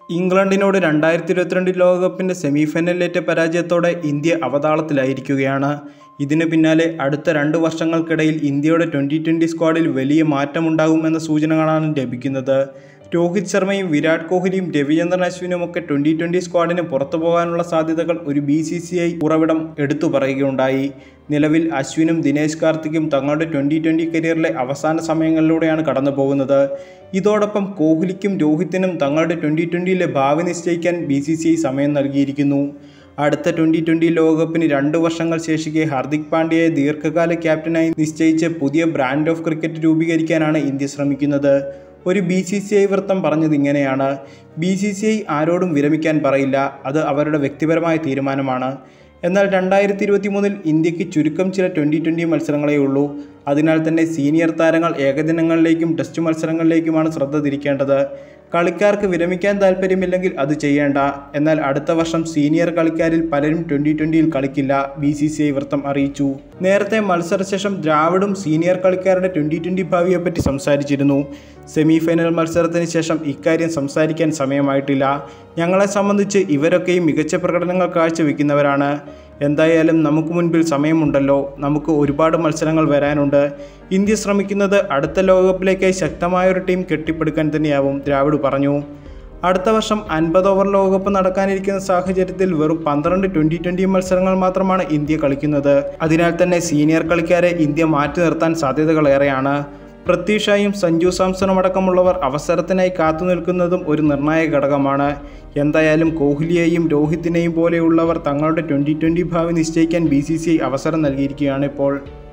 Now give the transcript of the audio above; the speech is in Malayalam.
ഇംഗ്ലണ്ടിനോട് രണ്ടായിരത്തി ഇരുപത്തിരണ്ട് ലോകകപ്പിൻ്റെ സെമിഫൈനലിലേറ്റ പരാജയത്തോടെ ഇന്ത്യ അവതാളത്തിലായിരിക്കുകയാണ് ഇതിന് പിന്നാലെ അടുത്ത രണ്ട് വർഷങ്ങൾക്കിടയിൽ ഇന്ത്യയുടെ ട്വൻ്റി ട്വൻ്റി സ്ക്വാഡിൽ വലിയ മാറ്റമുണ്ടാകുമെന്ന സൂചനകളാണ് ലഭിക്കുന്നത് രോഹിത് ശർമ്മയും വിരാട് കോഹ്ലിയും രവിചന്ദ്രൻ അശ്വിനുമൊക്കെ ട്വൻ്റി ട്വൻ്റി സ്ക്വാഡിന് പുറത്തു പോകാനുള്ള സാധ്യതകൾ ഒരു ബി സി സി ഐ ഉറവിടം എടുത്തു പറയുകയുണ്ടായി നിലവിൽ അശ്വിനും ദിനേശ് കാർത്തിക്കും തങ്ങളുടെ ട്വൻ്റി ട്വൻ്റി കരിയറിലെ അവസാന സമയങ്ങളിലൂടെയാണ് കടന്നു പോകുന്നത് ഇതോടൊപ്പം കോഹ്ലിക്കും രോഹിത്തിനും തങ്ങളുടെ ട്വൻ്റി ട്വൻ്റിയിലെ ഭാവി നിശ്ചയിക്കാൻ ബി സി സി ഐ സമയം നൽകിയിരിക്കുന്നു അടുത്ത ട്വൻ്റി ട്വൻ്റി ലോകകപ്പിന് രണ്ട് വർഷങ്ങൾ ശേഷിക്കെ ഹാർദിക് പാണ്ഡ്യയെ ദീർഘകാല ക്യാപ്റ്റനായി നിശ്ചയിച്ച് പുതിയ ബ്രാൻഡ് ഓഫ് ക്രിക്കറ്റ് രൂപീകരിക്കാനാണ് ഇന്ത്യ ശ്രമിക്കുന്നത് ഒരു ബി സി സി ഐ വൃത്തം പറഞ്ഞത് ഇങ്ങനെയാണ് ബി സി സി ഐ ആരോടും വിരമിക്കാൻ പറയില്ല അത് അവരുടെ വ്യക്തിപരമായ തീരുമാനമാണ് എന്നാൽ രണ്ടായിരത്തി ഇരുപത്തി മൂന്നിൽ ഇന്ത്യക്ക് ചുരുക്കം ചില ട്വൻ്റി ട്വൻ്റി മത്സരങ്ങളേ ഉള്ളൂ അതിനാൽ തന്നെ സീനിയർ താരങ്ങൾ ഏകദിനങ്ങളിലേക്കും ടെസ്റ്റ് മത്സരങ്ങളിലേക്കുമാണ് ശ്രദ്ധ തിരിക്കേണ്ടത് കളിക്കാർക്ക് വിരമിക്കാൻ താല്പര്യമില്ലെങ്കിൽ അത് ചെയ്യേണ്ട എന്നാൽ അടുത്ത വർഷം സീനിയർ കളിക്കാരിൽ പലരും ട്വൻ്റി ട്വൻ്റിയിൽ കളിക്കില്ല ബി സി സി ഐ വൃത്തം അറിയിച്ചു നേരത്തെ മത്സരശേഷം ദ്രാവിഡും സീനിയർ കളിക്കാരുടെ ട്വൻ്റി ട്വൻ്റി ഭാവിയെപ്പറ്റി സംസാരിച്ചിരുന്നു സെമി ഫൈനൽ മത്സരത്തിന് ശേഷം ഇക്കാര്യം സംസാരിക്കാൻ സമയമായിട്ടില്ല ഞങ്ങളെ സംബന്ധിച്ച് ഇവരൊക്കെയും മികച്ച പ്രകടനങ്ങൾ കാഴ്ചവെക്കുന്നവരാണ് എന്തായാലും നമുക്ക് മുൻപിൽ സമയമുണ്ടല്ലോ നമുക്ക് ഒരുപാട് മത്സരങ്ങൾ വരാനുണ്ട് ഇന്ത്യ ശ്രമിക്കുന്നത് അടുത്ത ലോകകപ്പിലേക്കായി ശക്തമായൊരു ടീം കെട്ടിപ്പടുക്കാൻ തന്നെയാവും ദ്രാവിഡ് പറഞ്ഞു അടുത്ത വർഷം അൻപത് ഓവർ ലോകകപ്പ് നടക്കാനിരിക്കുന്ന സാഹചര്യത്തിൽ വെറും പന്ത്രണ്ട് ട്വൻ്റി ട്വൻ്റി മത്സരങ്ങൾ മാത്രമാണ് ഇന്ത്യ കളിക്കുന്നത് അതിനാൽ തന്നെ സീനിയർ കളിക്കാരെ ഇന്ത്യ മാറ്റി നിർത്താൻ സാധ്യതകളേറെയാണ് പൃഥ്വി ഷായും സഞ്ജു സാംസണും അടക്കമുള്ളവർ അവസരത്തിനായി കാത്തു നിൽക്കുന്നതും ഒരു നിർണായക ഘടകമാണ് എന്തായാലും കോഹ്ലിയെയും രോഹിത്തിനെയും പോലെയുള്ളവർ തങ്ങളുടെ ട്വൻ്റി ട്വൻ്റി ഭാവി നിശ്ചയിക്കാൻ ബി സി സി ഐ അവസരം നൽകിയിരിക്കുകയാണ് ഇപ്പോൾ